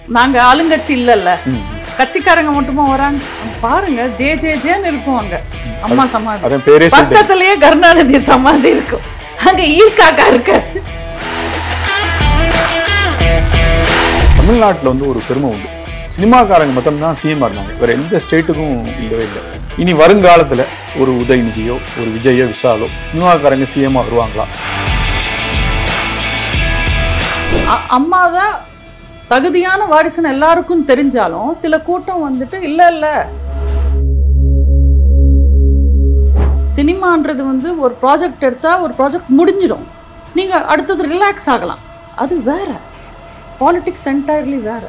நாங்க ஆளுங்கட்சி இல்லல்ல ம். கட்சிக்காரங்க மட்டுமா வராங்க பாருங்க ஜே ஜே ஜேன்னு இருக்கும் அங்க அம்மா சமாதி அதான் பேரே சொல்லிட்டேன் பக்கத்திலேயே கருணாநிதி சமாதி இருக்கும் அங்க ஈக்காக்கா இருக்கு தமிழ்நாட்டுல வந்து ஒரு பெருமை உண்டு சினிமாக்காரங்க மட்டும்தான் சிஎம்மா இருந்தாங்க வேற எந்த ஸ்டேட்டுக்கும் இல்லவே இல்லை இனி வருங்காலத்துல ஒரு உதயநிதியோ ஒரு விஜயோ விஷாலோ சினிமாக்காரங்க சிஎம்மா வருவாங்களா அ- அம்மா தான் தகுதியான வாரிசுன்னு எல்லாருக்கும் தெரிஞ்சாலும் சில கூட்டம் வந்துட்டு இல்ல இல்ல சினிமான்றது வந்து ஒரு ப்ராஜெக்ட் எடுத்தா ஒரு ப்ராஜெக்ட் முடிஞ்சிடும் நீங்க அடுத்தது ரிலாக்ஸ் ஆகலாம் அது வேற பாலிடிக்ஸ் என்டையர்லி வேற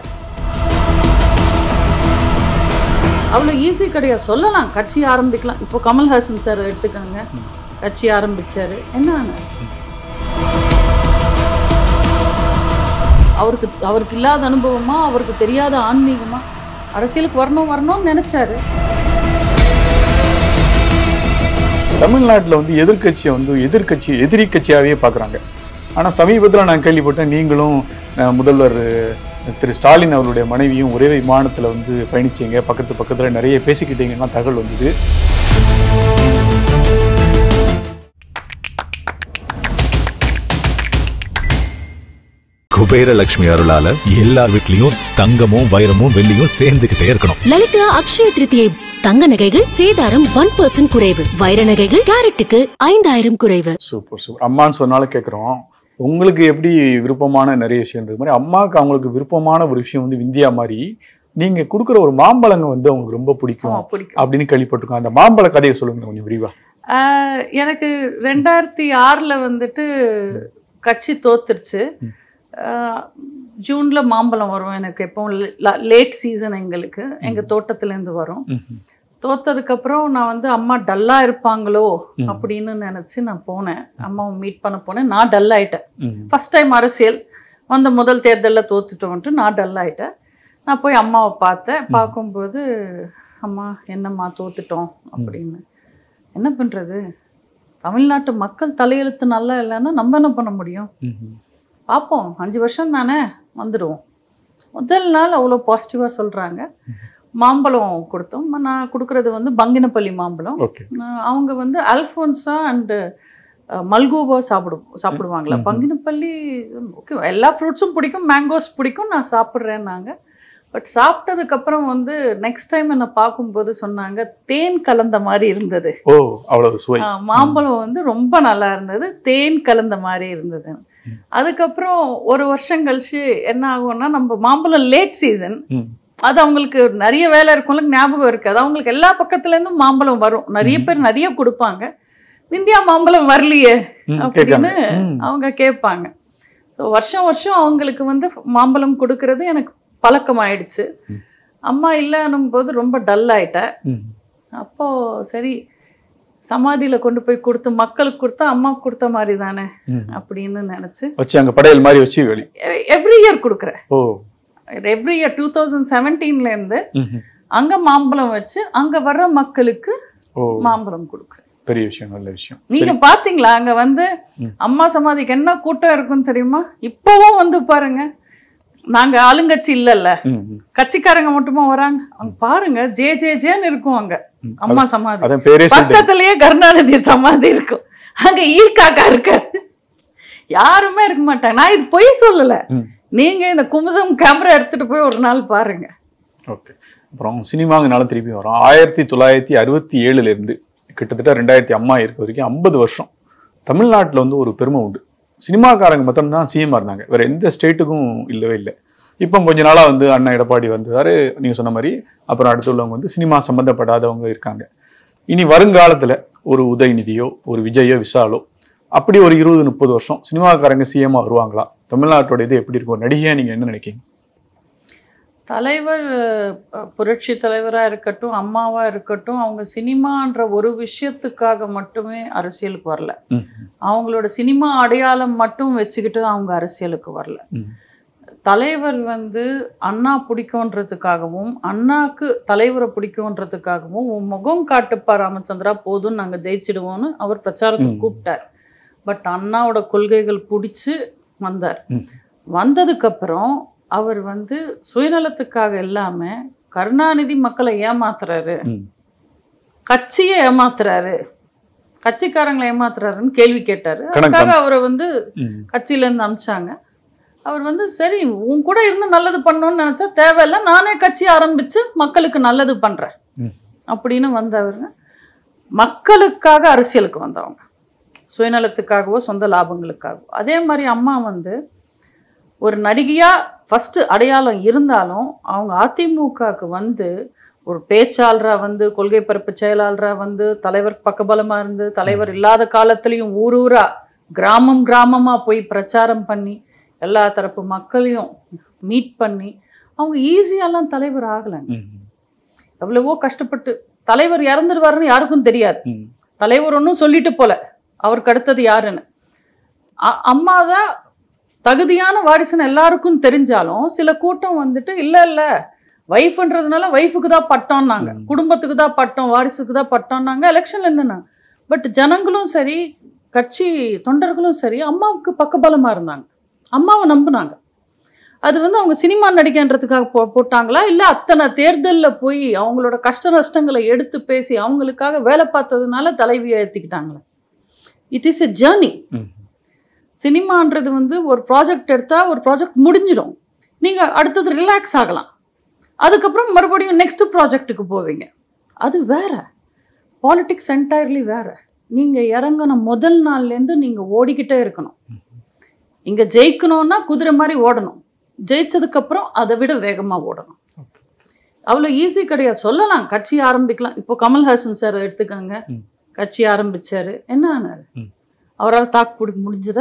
அவ்வளோ ஈஸி கிடையாது சொல்லலாம் கட்சி ஆரம்பிக்கலாம் இப்போ கமல்ஹாசன் சார் எடுத்துக்கோங்க கட்சி ஆரம்பிச்சாரு என்ன ஆனாரு? அவருக்கு அவருக்கு இல்லாத அனுபவமா அவருக்கு தெரியாத ஆன்மீகமா அரசியலுக்கு வரணும் வரணும்னு நினைச்சாரு தமிழ்நாட்டுல வந்து எதிர்க்கட்சியை வந்து எதிர்க்கட்சி எதிரி கட்சியாவே பார்க்குறாங்க ஆனா சமீபத்துல நான் கேள்விப்பட்டேன் நீங்களும் அஹ், முதல்வர் அஹ், திரு ஸ்டாலின் அவருடைய மனைவியும் ஒரே விமானத்துல வந்து பயணிச்சீங்க பக்கத்து பக்கத்துல நிறைய பேசிக்கிட்டீங்கன்னா தகவல் வந்தது குபேர லட்சுமி அருளால எல்லார் வீட்லயும் தங்கமும் வைரமும் வெள்ளியும் சேர்ந்துகிட்டே இருக்கணும் லலிதா அக்ஷய திருத்தியை தங்க நகைகள் சேதாரம் ஒன் பர்சன்ட் குறைவு வைர நகைகள் கேரட்டுக்கு ஐந்தாயிரம் குறைவு சூப்பர் சூப்பர் அம்மான்னு சொன்னாலும் கேட்குறோம் உங்களுக்கு எப்படி விருப்பமான நிறைய விஷயம் இருக்கு மாதிரி அம்மாவுக்கு அவங்களுக்கு விருப்பமான ஒரு விஷயம் வந்து விந்தியா மாதிரி நீங்க கொடுக்குற ஒரு மாம்பழங்க வந்து அவங்களுக்கு ரொம்ப பிடிக்கும் ஆமா, பிடிக்கும் அப்படின்னு கேள்விப்பட்டிருக்கோம் அந்த மாம்பழ கதையை சொல்லுங்க கொஞ்சம் விரிவா ஆஹ் எனக்கு ரெண்டாயிரத்தி ஆறுல வந்துட்டு கட்சி தோத்துருச்சு ஆஹ் ஜூன்ல மாம்பழம் வரும் எனக்கு எப்பவும் லேட் சீசன் எங்களுக்கு எங்க தோட்டத்துல இருந்து வரும் ம்ஹும். தோத்ததுக்கு அப்புறம் நான் வந்து அம்மா டல்லா இருப்பாங்களோ ம். அப்படின்னு நினைச்சு நான் போனேன் அம்மாவை மீட் பண்ண போனேன் நான் டல் ஆயிட்டேன் ம்ஹும். ஃபர்ஸ்ட் டைம் அரசியல் வந்த முதல் தேர்தலில் தோத்துட்டோன்ட்டு நான் டல் ஆயிட்டேன் நான் போய் அம்மாவை பார்த்தேன் பார்க்கும்போது அம்மா என்னம்மா தோத்துட்டோம் அப்படின்னு என்ன பண்றது தமிழ்நாட்டு மக்கள் தலையெழுத்து நல்லா இல்லைன்னா நம்ம என்ன பண்ண முடியும் ம்ஹும். பார்ப்போம் அஞ்சு வருஷம் தானே வந்துடுவோம் முதல் நாள் அவ்வளோ பாசிட்டிவாக சொல்கிறாங்க மாம்பழம் கொடுத்தோம் நான் கொடுக்குறது வந்து பங்கினப்பள்ளி மாம்பழம் ஓகே நான் அவங்க வந்து அல்ஃபோன்ஸா அண்டு மல்கோவா சாப்பிடு சாப்பிடுவாங்களா ம், ம். பங்கினப்பள்ளி ஓகே எல்லா ஃப்ரூட்ஸும் பிடிக்கும் மேங்கோஸ் பிடிக்கும் நான் சாப்பிட்றேன்னாங்க பட் சாப்பிட்டதுக்கப்புறம் வந்து நெக்ஸ்ட் டைம் என்னை பார்க்கும்போது சொன்னாங்க தேன் கலந்த மாதிரி இருந்தது ஓ அவ்வளவு சுவை ஆ, மாம்பழம் வந்து ரொம்ப நல்லா இருந்தது தேன் கலந்த மாதிரி இருந்தது அதுக்கப்புறம் ஒரு வருஷம் கழிச்சு என்ன ஆகும்னா நம்ம மாம்பழம் லேட் சீசன் ம். அது அவங்களுக்கு நிறைய வேலை இருக்கும்ல ஞாபகம் இருக்காது அவங்களுக்கு எல்லா பக்கத்துல இருந்தும் மாம்பழம் வரும் நிறைய பேர் நிறைய கொடுப்பாங்க இந்தியா மாம்பழம் வரலையே ம், அப்படின்னு கேட்காங்க. ம். அவங்க கேட்பாங்க ஸோ வருஷம் வருஷம் அவங்களுக்கு வந்து மாம்பழம் கொடுக்கறது எனக்கு பழக்கமாயிடுச்சு ம். அம்மா இல்லைன்னும் போது ரொம்ப டல் ஆயிட்டேன் ம். அப்போ சரி சமாதியில கொண்டு போய் கொடுத்து மக்களுக்கு கொடுத்தா அம்மாவுக்கு கொடுத்த மாதிரி தானே ம். அப்படின்னு நினைச்சு வச்சு அங்க படையல் மாதிரி வச்சு வெளி எவ்ரி இயர் கொடுக்குறேன் oh every year two thousand செவன்டீன்ல இருந்து ம்ஹும். அங்க மாம்பழம் வச்சு அங்க வர்ற மக்களுக்கு ஓ மாம்பழம் கொடுக்குறேன் பெரிய விஷயம் நல்ல விஷயம் நீங்க பாத்தீங்களா அங்க வந்து ம். அம்மா சமாதிக்கு என்ன கூட்டம் இருக்கும் தெரியுமா இப்பவும் வந்து பாருங்க நாங்க ஆளுங்கட்சி இல்லல்ல ம், ம். கட்சிக்காரங்க மட்டுமா வராங்க அங்க பாருங்க ஜே ஜே ஜேன்னு இருக்கும் அங்க ம். அம்மா சமாதி அதான் பேரே சொல்லிட்டேன் பக்கத்திலேயே கருணாநிதி சமாதி இருக்கும் அங்க ஈக்காக்கா இருக்கு யாருமே இருக்க மாட்டாங்க நான் இது பொய் சொல்லல ம். நீங்க இந்த குமுதம் கேமரா எடுத்துட்டு போய் ஒரு நாள் பாருங்க ஓகே அப்புறம் சினிமாங்கனால திருப்பி வரோம் ஆயிரத்தி தொள்ளாயிரத்தி அறுபத்தி ஏழுல இருந்து கிட்டத்தட்ட ரெண்டாயிரத்தி அம்மா இருக்க வரைக்கும் ஐம்பது வருஷம் தமிழ்நாட்டுல வந்து ஒரு பெருமை உண்டு சினிமாக்காரங்க மட்டும்தான் சிஎம்மா இருந்தாங்க வேற எந்த ஸ்டேட்டுக்கும் இல்லவே இல்லை இப்போ கொஞ்ச நாளா வந்து அண்ணா எடப்பாடி வந்தாரு நீங்க சொன்ன மாதிரி அப்புறம் அடுத்து உள்ளவங்க வந்து சினிமா சம்பந்தப்படாதவங்க இருக்காங்க இனி வருங்காலத்துல ஒரு உதயநிதியோ ஒரு விஜயோ விஷாலோ அப்படி ஒரு இருபது முப்பது வருஷம் சினிமாக்காரங்க சிஎம்மா வருவாங்களா தமிழ்நாட்டோட இது எப்படி இருக்கும் நடிகையா நீங்க என்ன நினைக்கிறீங்க தலைவர் அஹ், புரட்சி தலைவரா இருக்கட்டும் அம்மாவா இருக்கட்டும் அவங்க சினிமான்ற ஒரு விஷயத்துக்காக மட்டுமே அரசியலுக்கு வரல ம், அவங்களோட சினிமா அடையாளம் மட்டும் வச்சுக்கிட்டு அவங்க அரசியலுக்கு வரல ம், தலைவர் வந்து அண்ணா பிடிக்கும்ன்றதுக்காகவும் அண்ணாக்கு தலைவரை பிடிக்கும்ன்றதுக்காகவும் உன் முகம் காட்டுப்பா ராமச்சந்திரா போதும் நாங்க ஜெயிச்சிடுவோம்னு அவர் பிரச்சாரத்துக்கு ம். கூப்பிட்டார் பட் அண்ணாவோட கொள்கைகள் பிடிச்சு வந்தார் ம். வந்ததுக்கு அப்புறம் அவர் வந்து சுயநலத்துக்காக இல்லாம கருணாநிதி மக்களை ஏமாத்துறாரு ம். கட்சியை ஏமாத்துறாரு கட்சிக்காரங்களை ஏமாத்துறாருன்னு கேள்வி கேட்டாரு கணக்கு அதுக்காக அவரை வந்து ம். கட்சியில இருந்து அமிச்சாங்க அவர் வந்து சரி உன் கூட இருந்து நல்லது பண்ணணும்னு நினைச்சா தேவையில்லை நானே கட்சி ஆரம்பிச்சு மக்களுக்கு நல்லது பண்றேன் ம். அப்படின்னு வந்தவருங்க மக்களுக்காக அரசியலுக்கு வந்தவங்க சுயநலத்துக்காகவோ சொந்த லாபங்களுக்காகவோ அதே மாதிரி அம்மா வந்து ஒரு நடிகையா ஃபர்ஸ்ட் அடையாளம் இருந்தாலும் அவங்க அதிமுகவுக்கு வந்து ஒரு பேச்சாளரா வந்து கொள்கை பரப்பு செயலாளரா வந்து தலைவர் பக்கபலமா இருந்து தலைவர் இல்லாத காலத்துலயும் ஊர் ஊரா கிராமம் கிராமமா போய் பிரச்சாரம் பண்ணி எல்லா தரப்பு மக்களையும் மீட் பண்ணி அவங்க ஈஸியாலாம் தலைவர் ஆகலைங்க ம். எவ்வளவோ கஷ்டப்பட்டு தலைவர் இறந்துருவாருன்னு யாருக்கும் தெரியாது ம். தலைவர் ஒன்றும் சொல்லிட்டு போல அவருக்கு அடுத்தது யாருன்னு அ- அம்மா தான் தகுதியான வாரிசுன்னு எல்லாருக்கும் தெரிஞ்சாலும் சில கூட்டம் வந்துட்டு இல்ல இல்ல வைஃப்ன்றதுனால வைஃபுக்கு தான் பட்டம்னாங்க ம். குடும்பத்துக்கு தான் பட்டம் வாரிசுக்கு தான் பட்டம்னாங்க எலெக்ஷன்ல என்னன்னா பட் ஜனங்களும் சரி கட்சி தொண்டர்களும் சரி அம்மாவுக்கு பக்கபலமா இருந்தாங்க அம்மாவை நம்புனாங்க அது வந்து அவங்க சினிமா நடிகன்றதுக்காக போ போட்டாங்களா இல்லை அத்தனை தேர்தலில் போய் அவங்களோட கஷ்ட நஷ்டங்களை எடுத்து பேசி அவங்களுக்காக வேலை பார்த்ததுனால தலைவியை ஏற்றிக்கிட்டாங்களா இட் இஸ் எ ஜேர்னி ம். சினிமான்றது வந்து ஒரு ப்ராஜெக்ட் எடுத்தால் ஒரு ப்ராஜெக்ட் முடிஞ்சிடும் நீங்கள் அடுத்தது ரிலாக்ஸ் ஆகலாம் அதுக்கப்புறம் மறுபடியும் நெக்ஸ்ட் ப்ராஜெக்ட்டுக்கு போவீங்க அது வேற பாலிடிக்ஸ் என்டையர்லி வேற நீங்கள் இறங்கின முதல் நாள்லேருந்து நீங்கள் ஓடிக்கிட்டே இருக்கணும் இங்கே ஜெயிக்கணும்னா குதிரை மாதிரி ஓடணும் ஜெயிச்சதுக்கப்புறம் அதை விட வேகமாக ஓடணும் அவ்வளோ ஈஸி கிடையாது சொல்லலாம் கட்சி ஆரம்பிக்கலாம் இப்போ கமல்ஹாசன் சார் எடுத்துக்கோங்க ம். கட்சி ஆரம்பிச்சாரு என்ன ஆனாரு ம். அவரால் தாக்கு பிடிக்க முடிஞ்சதா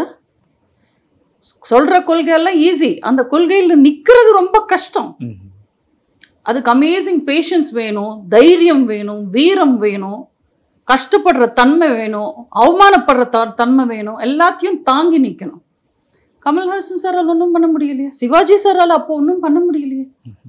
சொல்ற கொள்கையெல்லாம் ஈஸி அந்த கொள்கையில் நிக்கிறது ரொம்ப கஷ்டம் ம். அதுக்கு அமேசிங் பேஷன்ஸ் வேணும் தைரியம் வேணும் வீரம் வேணும் கஷ்டப்படுற தன்மை வேணும் அவமானப்படுற த தன்மை வேணும் எல்லாத்தையும் தாங்கி நிற்கணும் கமல்ஹாசன் சாரால் ஒன்றும் பண்ண முடியலையே சிவாஜி சாரால் அப்போ ஒன்றும் பண்ண முடியலையே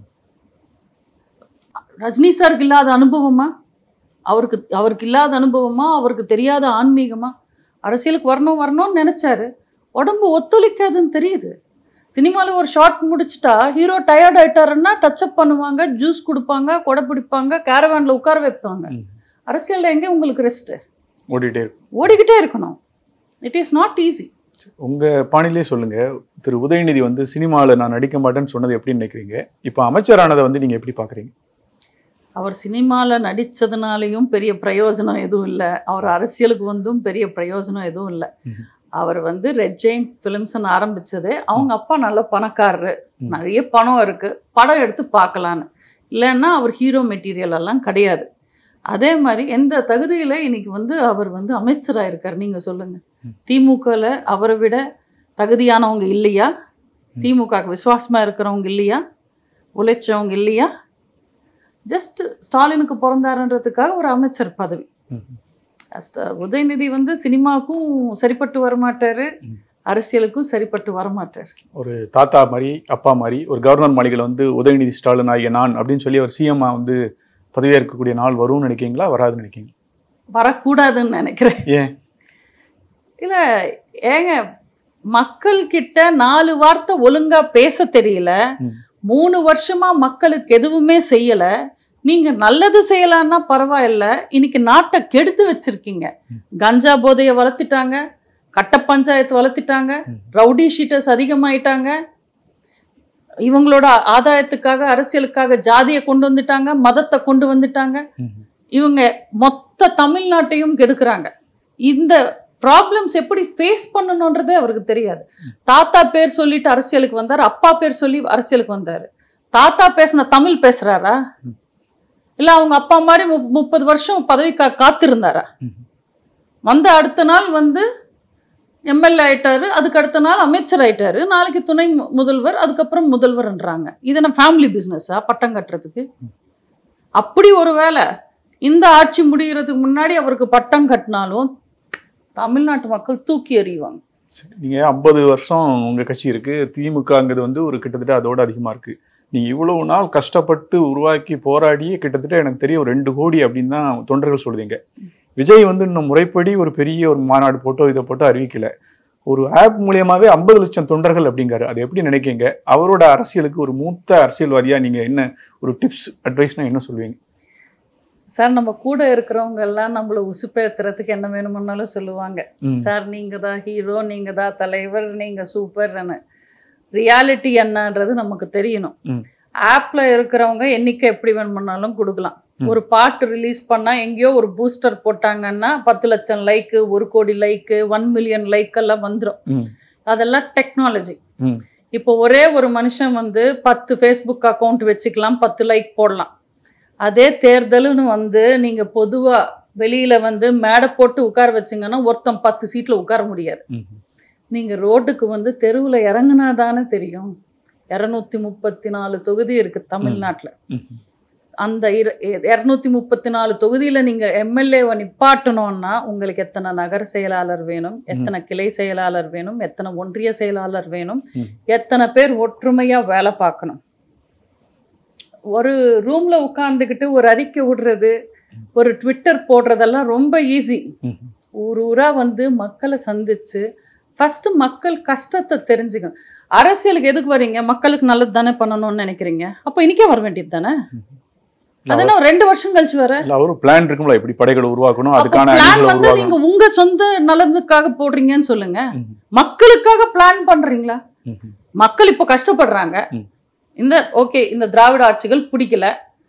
ரஜினி சாருக்கு இல்லாத அனுபவமா அவருக்கு அவருக்கு இல்லாத அனுபவமா அவருக்கு தெரியாத ஆன்மீகமா அரசியலுக்கு வரணும் வரணும்னு நினைச்சாரு உடம்பு ஒத்துழைக்காதுன்னு தெரியுது சினிமாவில் ஒரு ஷார்ட் முடிச்சுட்டா ஹீரோ டயர்ட் ஆயிட்டாருன்னா டச்சப் பண்ணுவாங்க ஜூஸ் கொடுப்பாங்க கொடை பிடிப்பாங்க கேரவேனில் உட்கார வைப்பாங்க ம். அரசியலில் எங்கே உங்களுக்கு ரெஸ்ட்டு ஓடிட்டே இருக்கும் ஓடிக்கிட்டே இருக்கணும் இட் இஸ் நாட் ஈஸி உங்க பாணியிலே சொல்லுங்க திரு உதயநிதி வந்து சினிமால நான் நடிக்க மாட்டேன்னு சொன்னது எப்படி நினைக்கிறீங்க இப்போ அமைச்சரானதை வந்து நீங்க எப்படி பாக்குறீங்க அவர் சினிமாவில் நடித்ததுனாலையும் பெரிய பிரயோஜனம் எதுவும் இல்லை அவர் அரசியலுக்கு வந்தும் பெரிய பிரயோஜனம் எதுவும் இல்லை ம்ஹும். அவர் வந்து ரெட் ஜெயின் ஃபிலிம்ஸ்னு ஆரம்பிச்சதே அவங்க அப்பா நல்ல பணக்காரரு ம். நிறைய பணம் இருக்கு படம் எடுத்து பார்க்கலான்னு இல்லைன்னா அவர் ஹீரோ மெட்டீரியல் எல்லாம் கிடையாது அதே மாதிரி எந்த தகுதியில் இன்னைக்கு வந்து அவர் வந்து அமைச்சராக இருக்கார் நீங்கள் சொல்லுங்க ம். திமுகவில் அவரை விட தகுதியானவங்க இல்லையா திமுகவுக்கு விசுவாசமாக இருக்கிறவங்க இல்லையா உழைச்சவங்க இல்லையா ஜஸ்ட் ஸ்டாலினுக்கு பிறந்தாருன்றதுக்காக ஒரு அமைச்சர் பதவி ம். அஸ்ட- உதயநிதி வந்து சினிமாவுக்கும் சரிப்பட்டு வரமாட்டாரு ம். அரசியலுக்கும் சரிப்பட்டு வரமாட்டார் ஒரு தாத்தா மாதிரி அப்பா மாதிரி ஒரு கவர்னர் மாளிகையில் வந்து உதயநிதி ஸ்டாலின் ஆகிய நான் அப்படின்னு சொல்லி அவர் சிஎம் வந்து பதவியேற்கக்கூடிய நாள் வரும்னு நினைக்கிறீங்களா வராதுன்னு நினைக்கிறீங்களா வரக்கூடாதுன்னு நினைக்கிறேன் ஏன் இல்ல ஏங்க மக்கள் கிட்ட நாலு வார்த்தை ஒழுங்கா பேச தெரியல ம். மூணு வருஷமா மக்களுக்கு எதுவுமே செய்யல நீங்க நல்லது செய்யலான்னா பரவாயில்ல இன்னைக்கு நாட்டை கெடுத்து வச்சிருக்கீங்க கஞ்சா போதையை வளர்த்துட்டாங்க கட்ட பஞ்சாயத்து வளர்த்துட்டாங்க ம். ரவுடி ஷீட்டர்ஸ் அதிகமாயிட்டாங்க இவங்களோட ஆதாயத்துக்காக அரசியலுக்காக ஜாதியை கொண்டு வந்துட்டாங்க மதத்தை கொண்டு வந்துட்டாங்க ம். இவங்க மொத்த தமிழ்நாட்டையும் கெடுக்குறாங்க இந்த ப்ராப்ளம்ஸ் எப்படி ஃபேஸ் பண்ணணுன்றதே அவருக்கு தெரியாது தாத்தா பேர் சொல்லிட்டு அரசியலுக்கு வந்தார் அப்பா பேர் சொல்லி அரசியலுக்கு வந்தாரு தாத்தா பேசின தமிழ் பேசுறாரா இல்ல அவங்க அப்பா மாதிரி முப்- முப்பது வருஷம் பதவிக்கா காத்திருந்தாரா ம். வந்த அடுத்த நாள் வந்து எம்எல்ஏ ஆயிட்டாரு அதுக்கு அடுத்த நாள் அமைச்சர் ஆயிட்டாரு நாளைக்கு துணை மு- முதல்வர் அதுக்கப்புறம் முதல்வர்ன்றாங்க இது என்ன ஃபேமிலி பிஸ்னஸா பட்டம் கட்டுறதுக்கு அப்படி ஒரு வேளை இந்த ஆட்சி முடிகிறதுக்கு முன்னாடி அவருக்கு பட்டம் கட்டினாலும் தமிழ்நாட்டு மக்கள் தூக்கி எறிவாங்க சரி, நீங்க ஐம்பது வருஷம் உங்க கட்சி இருக்கு திமுகங்கிறது வந்து ஒரு கிட்டத்தட்ட அதோட அதிகமா இருக்கு நீங்க இவ்வளவு நாள் கஷ்டப்பட்டு உருவாக்கி போராடி கிட்டத்தட்ட எனக்கு தெரியும் ஒரு ரெண்டு கோடி அப்படின்னு தான் தொண்டர்கள் சொல்லுதீங்க விஜய் வந்து இன்னும் முறைப்படி ஒரு பெரிய ஒரு மாநாடு போட்டோ இதை போட்டோ அறிவிக்கல ஒரு ஆப் மூலியமாவே ஐம்பது லட்சம் தொண்டர்கள் அப்படிங்காரு அது எப்படி நினைக்கீங்க அவரோட அரசியலுக்கு ஒரு மூத்த அரசியல்வாதியா நீங்க என்ன ஒரு டிப்ஸ் அட்வைஸ்னா என்ன சொல்லுவீங்க சார் நம்ம கூட இருக்கிறவங்க எல்லாம் நம்மள உசுப்பேத்துறதுக்கு என்ன வேணுமுன்னாலும் சொல்லுவாங்க ம். சார் நீங்க தான் ஹீரோ நீங்க தான் தலைவர் நீங்க சூப்பர்னு ரியாலிட்டி என்னன்றது நமக்கு தெரியணும் ம். ஆப்ல இருக்கிறவங்க எண்ணிக்கை எப்படி வேணுமுன்னாலும் கொடுக்கலாம் ம். ஒரு பாட்டு ரிலீஸ் பண்ணா எங்கேயோ ஒரு பூஸ்டர் போட்டாங்கன்னா பத்து லட்சம் லைக்கு ஒரு கோடி லைக்கு ஒன் மில்லியன் லைக் எல்லாம் வந்துடும் ம். அதெல்லாம் டெக்னாலஜி ம். இப்போ ஒரே ஒரு மனுஷன் வந்து பத்து ஃபேஸ்புக் அக்கௌண்ட் வச்சுக்கலாம் பத்து லைக் போடலாம் அதே தேர்தல்னு வந்து நீங்க பொதுவா வெளியில வந்து மேடை போட்டு உட்கார வச்சீங்கன்னா ஒருத்தன் பத்து சீட்ல உட்கார முடியாது ம். நீங்க ரோட்டுக்கு வந்து தெருவுல இறங்குனா தானே தெரியும் இரநூத்தி முப்பத்தி நாலு தொகுதி இருக்கு தமிழ்நாட்டுல ம். அந்த இரநூத்தி முப்பத்தி நாலு தொகுதியில நீங்க எம்எல்ஏவை நிப்பாட்டணும்னா உங்களுக்கு எத்தனை நகர செயலாளர் வேணும் எத்தனை கிளை செயலாளர் வேணும் எத்தனை ஒன்றிய செயலாளர் வேணும் ம். எத்தனை பேர் ஒற்றுமையா வேலை பார்க்கணும் ஒரு ரூம்ல உட்கார்ந்துக்கிட்டு ஒரு அறிக்கை விடுறது ஒரு ட்விட்டர் போடுறதெல்லாம் ரொம்ப ஈஸி ம். ஊர் ஊரா வந்து மக்களை சந்திச்சு ஃபர்ஸ்ட் மக்கள் கஷ்டத்தை தெரிஞ்சுக்கணும் அரசியலுக்கு எதுக்கு வர்றீங்க மக்களுக்கு நல்லது தானே பண்ணணும்னு நினைக்கிறீங்க அப்போ இன்னைக்கே வர வேண்டியது தானே அதனால ஒரு ரெண்டு வருஷம் கழிச்சு வர இல்ல அவரும் பிளான் இருக்கும்ல எப்படி படைகளை உருவாக்கணும் அப்ப அதுக்கான பிளான் அணிகளை வந்து உருவாக்கணும் நீங்க உங்க சொந்த நலனுக்காக போடுறீங்கன்னு சொல்லுங்க ம். மக்களுக்காக பிளான் பண்றீங்களா ம். மக்கள் இப்போ கஷ்டப்படுறாங்க ம். இந்த ஓகே இந்த திராவிட ஆட்சிகள் பிடிக்கல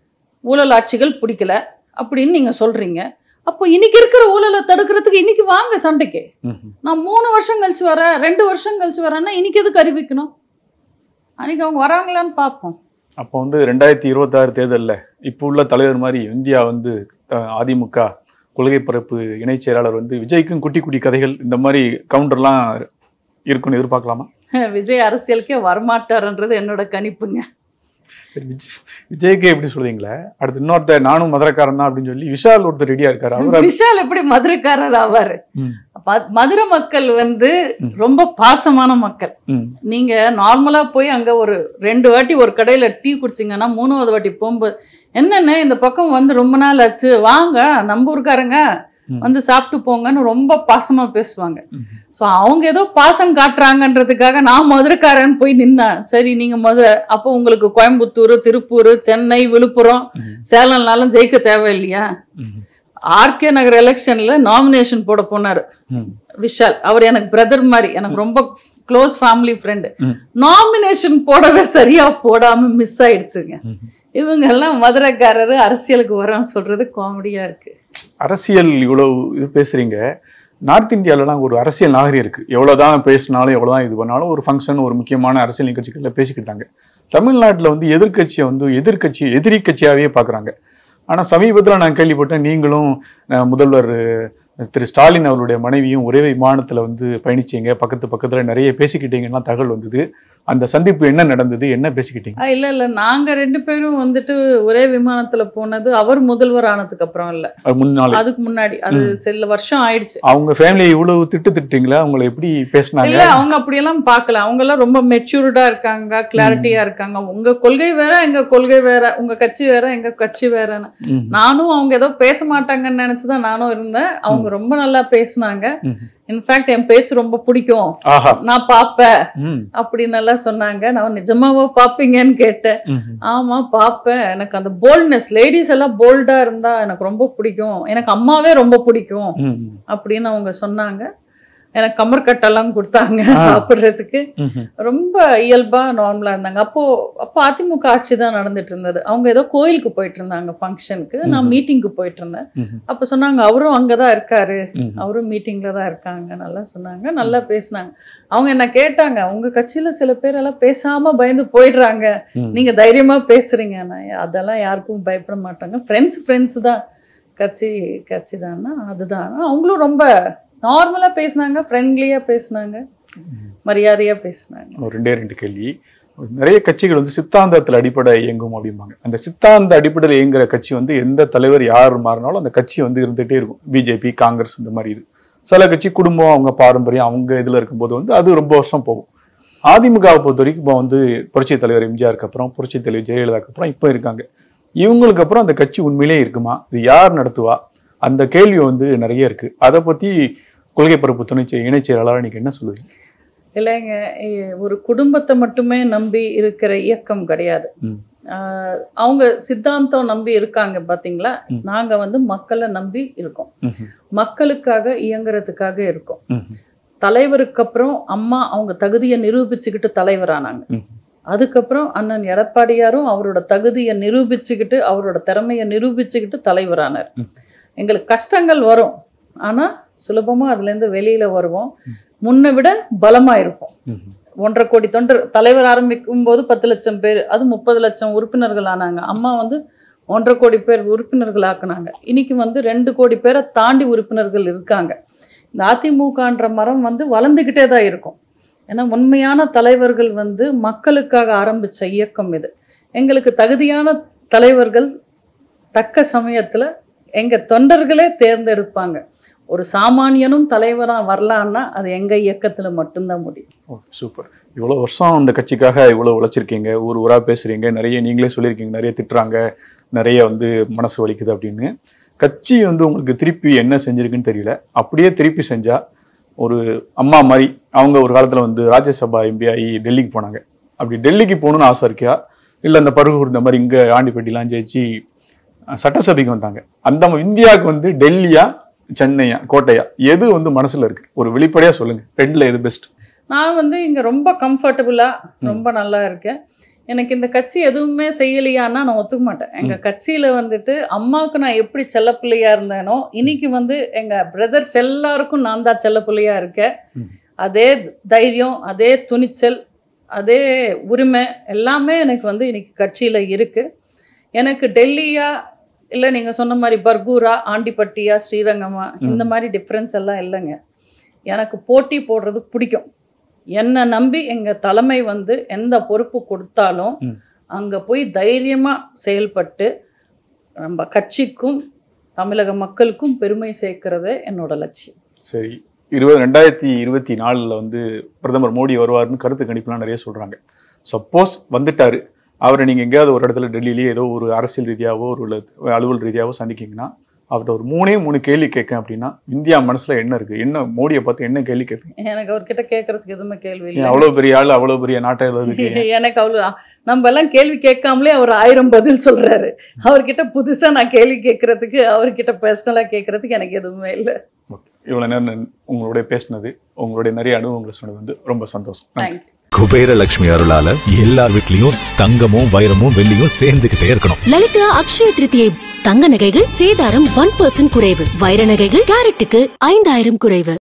ஊழல் ஆட்சிகள் பிடிக்கல அப்படின்னு நீங்க சொல்றீங்க அப்போ இன்னைக்கு இருக்கிற ஊழலை தடுக்கிறதுக்கு இன்னைக்கு வாங்க சண்டைக்கு ம். நான் மூணு வருஷம் கழிச்சு வரேன் ரெண்டு வருஷம் கழிச்சு வரேன்னா இன்னைக்கு எதுக்கு அறிவிக்கணும் அன்னைக்கு அவங்க வராங்களான்னு பார்ப்போம் அப்போ வந்து ரெண்டாயிரத்தி இருபத்தாறு தேர்தல்ல இப்போ உள்ள தலைவர் மாதிரி இந்தியா வந்து அஹ், அதிமுக கொள்கை பரப்பு இணைச் செயலாளர் வந்து விஜய்க்கும் குட்டி குட்டி கதைகள் இந்த மாதிரி கவுண்டர்லாம் இருக்குன்னு எதிர்பார்க்கலாமா விஜய் அரசியலுக்கே வரமாட்டாருன்றது என்னோட கணிப்புங்க சரி விஜய் விஜய்க்கு எப்படி சொல்றீங்களே அடுத்து இன்னொருத்த நானும் மதுரக்காரன் தான் அப்படின்னு சொல்லி விஷால் ஒருத்தர் ரெடியா இருக்காரு அவர் விஷால் எப்படி மதுரைக்காரர் ஆவாரு ம். ப- மதுரை மக்கள் வந்து ம். ரொம்ப பாசமான மக்கள் ம். நீங்க நார்மலா போய் அங்க ஒரு ரெண்டு வாட்டி ஒரு கடையில டீ குடிச்சிங்கன்னா மூணாவது வாட்டி போகும்போது என்னன்னு இந்த பக்கம் வந்து ரொம்ப நாள் ஆச்சு வாங்க நம்ம ஊருக்காரங்க ம். வந்து சாப்பிட்டு போங்கன்னு ரொம்ப பாசமா பேசுவாங்க ம். ஸோ அவங்க ஏதோ பாசம் காட்டுறாங்கன்றதுக்காக நான் மதுரைக்காரன் போய் நின்னேன் சரி நீங்க மதுரை அப்போ உங்களுக்கு கோயம்புத்தூர் திருப்பூர் சென்னை விழுப்புரம் ம். சேலம்னாலும் ஜெயிக்க தேவையில்லையா ம். ஆர்கே நகர் எலெக்ஷன்ல நாமினேஷன் போட போனாரு ம். விஷால் அவர் எனக்கு பிரதர் மாதிரி எனக்கு ரொம்ப க்ளோஸ் ஃபேமிலி ஃப்ரெண்டு ம். நாமினேஷன் போடவே சரியா போடாம மிஸ் ஆயிடுச்சுங்க ம். இவங்க எல்லாம் மதுரைக்காரரு அரசியலுக்கு வரோன்னு சொல்றது காமெடியா இருக்கு அரசியல் இவ்வளவு இது பேசுறீங்க நார்த் இந்தியாலலாம் ஒரு அரசியல் நாகரிகம் இருக்கு எவ்வளவுதான் பேசினாலும் எவ்வளவுதான் இது பண்ணாலும் ஒரு ஃபங்க்ஷன் ஒரு முக்கியமான அரசியல் நிகழ்ச்சிகள்ல பேசிக்கிட்டாங்க தமிழ்நாட்டுல வந்து எதிர்க்கட்சியை வந்து எதிர்க்கட்சி எதிரி கட்சியாவே பாக்குறாங்க ஆனா சமீபத்துல நான் கேள்விப்பட்டேன் நீங்களும் அஹ், முதல்வர் அஹ், திரு ஸ்டாலின் அவருடைய மனைவியும் ஒரே விமானத்துல வந்து பயணிச்சீங்க பக்கத்து பக்கத்துல நிறைய பேசிக்கிட்டீங்கன்னா தகவல் வந்தது அந்த சந்திப்பு என்ன நடந்தது என்ன பேசிக்கிட்டீங்க ஆ, இல்ல இல்ல நாங்க ரெண்டு பேரும் வந்துட்டு ஒரே விமானத்துல போனது அவர் முதல்வர் ஆனதுக்கு அப்புறம் இல்ல அது முன்னாள் அதுக்கு முன்னாடி அது சில வருஷம் ஆயிடுச்சு அவங்க ஃபேமிலியை இவ்வளவு திட்டு திட்டுறீங்களா அவங்களை எப்படி பேசினாங்க இல்ல அவங்க அப்படியெல்லாம் பார்க்கல அவங்க எல்லாம் ரொம்ப மெச்சூர்டா இருக்காங்க கிளாரிட்டியா இருக்காங்க உங்க கொள்கை வேற எங்க கொள்கை வேற உங்க கட்சி வேற எங்க கட்சி வேறன்னு ம். நானும் அவங்க ஏதோ பேச மாட்டாங்கன்னு நினைச்சுதான் நானும் இருந்தேன் அவங்க ரொம்ப நல்லா பேசுனாங்க ம். இன்ஃபேக்ட் என் பேச்சு ரொம்ப பிடிக்கும் ஆஹா நான் பாப்பேன் ம் அப்படின்னு எல்லாம் சொன்னாங்க நான் நிஜமாவா பாப்பீங்கன்னு கேட்டேன் ம் ஆமா பாப்பேன் எனக்கு அந்த போல்ட்னஸ் லேடிஸ் எல்லாம் போல்டா இருந்தா எனக்கு ரொம்ப பிடிக்கும் எனக்கு அம்மாவே ரொம்ப பிடிக்கும் ம் அப்படின்னு அவங்க சொன்னாங்க எனக்கு கமர்கட்டெல்லாம் கொடுத்தாங்க ஆ. சாப்பிடுறதுக்கு ம் ரொம்ப இயல்பா நார்மலா இருந்தாங்க அப்போ அப்போ அதிமுக ஆட்சி தான் நடந்துட்டு இருந்தது அவங்க ஏதோ கோயிலுக்கு போயிட்டு இருந்தாங்க ஃபங்க்ஷனுக்கு நான் ம்ஹும். மீட்டிங்க்கு போயிட்டு இருந்தேன் ம் அப்ப சொன்னாங்க அவரும் அங்கதான் இருக்காரு ம் அவரும் மீட்டிங்ல தான் இருக்காங்க நல்லா சொன்னாங்க நல்லா பேசினாங்க அவங்க என்ன கேட்டாங்க உங்க கட்சியில சில பேர் எல்லாம் பேசாம பயந்து போயிடுறாங்க ம். நீங்க தைரியமா பேசுறீங்க நான் அதெல்லாம் யாருக்கும் பயப்பட மாட்டாங்க ஃப்ரெண்ட்ஸ் ஃப்ரெண்ட்ஸ் தான் கட்சி கட்சி தானா அதுதான் அவங்களும் ரொம்ப நார்மலா பேசுனாங்க ஃப்ரெண்ட்லியா பேசுனாங்க மரியாதையா பேசுனாங்க ஒரு ரெண்டே ரெண்டு கேள்வி நிறைய கட்சிகள் வந்து சித்தாந்தத்தில் அடிப்படை இயங்கும் அப்படிம்பாங்க அந்த சித்தாந்த அடிப்படையில் இயங்குற கட்சி வந்து எந்த தலைவர் யார் மாறினாலும் அந்த கட்சி வந்து இருந்துகிட்டே இருக்கும் பிஜேபி காங்கிரஸ் இந்த மாதிரி இது சில கட்சி குடும்பம் அவங்க பாரம்பரியம் அவங்க இதுல இருக்கும்போது வந்து அது ரொம்ப வருஷம் போகும் அதிமுகவை பொறுத்த வரைக்கும் இப்போ வந்து புரட்சி தலைவர் எம்ஜிஆருக்கு அப்புறம் புரட்சி தலைவர் ஜெயலலிதாக்கு அப்புறம் இப்போ இருக்காங்க இவங்களுக்கு அப்புறம் அந்த கட்சி உண்மையிலே இருக்குமா இது யார் நடத்துவா அந்த கேள்வி வந்து நிறைய இருக்கு அதை பத்தி கொள்கை பரப்பு துணை செ- இணைச் செயலாளர் நீங்க என்ன சொல்லுவீங்க இல்லைங்க இ- ஒரு குடும்பத்தை மட்டுமே நம்பி இருக்கிற இயக்கம் கிடையாது ம். ஆஹ் அவங்க சித்தாந்தம் நம்பி இருக்காங்க பாத்தீங்களா ம். நாங்க வந்து மக்களை நம்பி இருக்கோம் ம்ஹும். மக்களுக்காக இயங்குறதுக்காக இருக்கோம் ம்ஹும். தலைவருக்கு அப்புறம் அம்மா அவங்க தகுதியை நிரூபிச்சுக்கிட்டு தலைவரானாங்க ம். அதுக்கப்புறம் அண்ணன் எடப்பாடியாரும் அவரோட தகுதியை நிரூபிச்சுக்கிட்டு அவரோட திறமையை நிரூபிச்சுக்கிட்டு தலைவரானார் ம். எங்களுக்கு கஷ்டங்கள் வரும் ஆனா சுலபமா அதுல இருந்து வெளியில வருவோம் முன்னை விட பலமா இருப்போம் ம்ஹும். ஒன்றரை கோடி தொண்டர் தலைவர் ஆரம்பிக்கும் போது பத்து லட்சம் பேர் அது முப்பது லட்சம் உறுப்பினர்கள் ஆனாங்க அம்மா வந்து ஒன்றரை கோடி பேர் உறுப்பினர்கள் ஆக்குனாங்க இன்னைக்கு வந்து ரெண்டு கோடி பேரை தாண்டி உறுப்பினர்கள் இருக்காங்க இந்த அதிமுகன்ற மரம் வந்து வளர்ந்துக்கிட்டே தான் இருக்கும் ஏன்னா உண்மையான தலைவர்கள் வந்து மக்களுக்காக ஆரம்பிச்ச இயக்கம் இது எங்களுக்கு தகுதியான தலைவர்கள் தக்க சமயத்துல எங்க தொண்டர்களே தேர்ந்தெடுப்பாங்க ஒரு சாமானியனும் தலைவரா வரலான்னா அது எங்க இயக்கத்துல மட்டும்தான் முடியும் ஓகே சூப்பர் இவ்வளோ வருஷம் அந்த கட்சிக்காக இவ்வளோ உழைச்சிருக்கீங்க ஊர் ஊரா பேசுறீங்க நிறைய நீங்களே சொல்லியிருக்கீங்க நிறைய திட்டுறாங்க நிறைய வந்து மனசு வலிக்குது அப்படின்னு கட்சி வந்து உங்களுக்கு திருப்பி என்ன செஞ்சிருக்குன்னு தெரியல அப்படியே திருப்பி செஞ்சா ஒரு அம்மா மாதிரி அவங்க ஒரு காலத்துல வந்து ராஜ்யசபா எம்பி ஆகி டெல்லிக்கு போனாங்க அப்படி டெல்லிக்கு போகணும்னு ஆசை இருக்கியா இல்ல அந்த பருகூர் இந்த மாதிரி இங்க ஆண்டிப்பட்டிலாம் ஜெயிச்சு அஹ், சட்டசபைக்கு வந்தாங்க அந்த ம- இந்தியாவுக்கு வந்து டெல்லியா சென்னையா கோட்டையா எது வந்து மனசுல இருக்கு ஒரு வெளிப்படையா சொல்லுங்க ரெண்டுல எது பெஸ்ட் நான் வந்து இங்க ரொம்ப கம்ஃபர்டபுளா ரொம்ப நல்லா இருக்கேன் எனக்கு இந்த கட்சி எதுவுமே செய்யலையான்னா நான் ஒத்துக்க மாட்டேன் எங்க கட்சியில வந்துட்டு அம்மாவுக்கு நான் எப்படி செல்லப்பிள்ளையா இருந்தேனோ இன்னைக்கு வந்து எங்க பிரதர்ஸ் எல்லாருக்கும் நான் தான் செல்லப்பிள்ளையா இருக்கேன் ம். அதே தைரியம் அதே துணிச்சல் அதே உரிமை எல்லாமே எனக்கு வந்து இன்னைக்கு கட்சியில இருக்கு எனக்கு டெல்லியா இல்லை நீங்க சொன்ன மாதிரி பர்கூரா ஆண்டிப்பட்டியா ஸ்ரீரங்கமா இந்த மாதிரி டிஃப்ரென்ஸ் எல்லாம் இல்லைங்க எனக்கு போட்டி போடுறது பிடிக்கும் என்னை நம்பி எங்க தலைமை வந்து எந்த பொறுப்பு கொடுத்தாலும் ம். அங்க போய் தைரியமா செயல்பட்டு நம்ம கட்சிக்கும் தமிழக மக்களுக்கும் பெருமை சேர்க்கறதே என்னோட லட்சியம் சரி இருபது ரெண்டாயிரத்தி இருபத்தி நாலுல வந்து பிரதமர் மோடி வருவாருன்னு கருத்து கணிப்புலாம் நிறைய சொல்றாங்க சப்போஸ் வந்துட்டாரு அவரை நீங்க எங்கேயாவது ஒரு இடத்துல டெல்லியிலேயே ஏதோ ஒரு அரசியல் ரீதியாவோ ஒரு இல்ல அலுவல் ரீதியாவோ சந்திக்கிங்கன்னா அவர்கிட்ட ஒரு மூணே மூணு கேள்வி கேட்கேன் அப்படின்னா இந்தியா மனசுல என்ன இருக்கு என்ன மோடியை பார்த்து என்ன கேள்வி கேட்பீங்க எனக்கு அவர்கிட்ட கேட்கறதுக்கு எதுவுமே கேள்வி ஏன் இல்லை அவ்வளவு பெரிய ஆள் அவ்வளவு பெரிய நாட்டை எழுதுக்கு எனக்கு அவ்வளோ நம்ம எல்லாம் கேள்வி கேட்காமலே அவர் ஆயிரம் பதில் சொல்றாரு அவர்கிட்ட புதுசா நான் கேள்வி கேட்கறதுக்கு அவர்கிட்ட பர்சனலா கேட்கறதுக்கு எனக்கு எதுவுமே இல்லை இவ்வளவு நேரம் உங்களுடைய பேசினது உங்களுடைய நிறைய அனுபவங்களை சொன்னது வந்து ரொம்ப சந்தோஷம் நன்றி. தேங்க்யூ குபேர லட்சுமி அருளால எல்லார் வீட்லயும் தங்கமும் வைரமும் வெள்ளியும் சேர்ந்துகிட்டே இருக்கணும் லலிதா அக்ஷய திருத்தியை தங்க நகைகள் சேதாரம் ஒன் பர்சன்ட் குறைவு வைர நகைகள் கேரட்டுக்கு ஐந்தாயிரம் குறைவு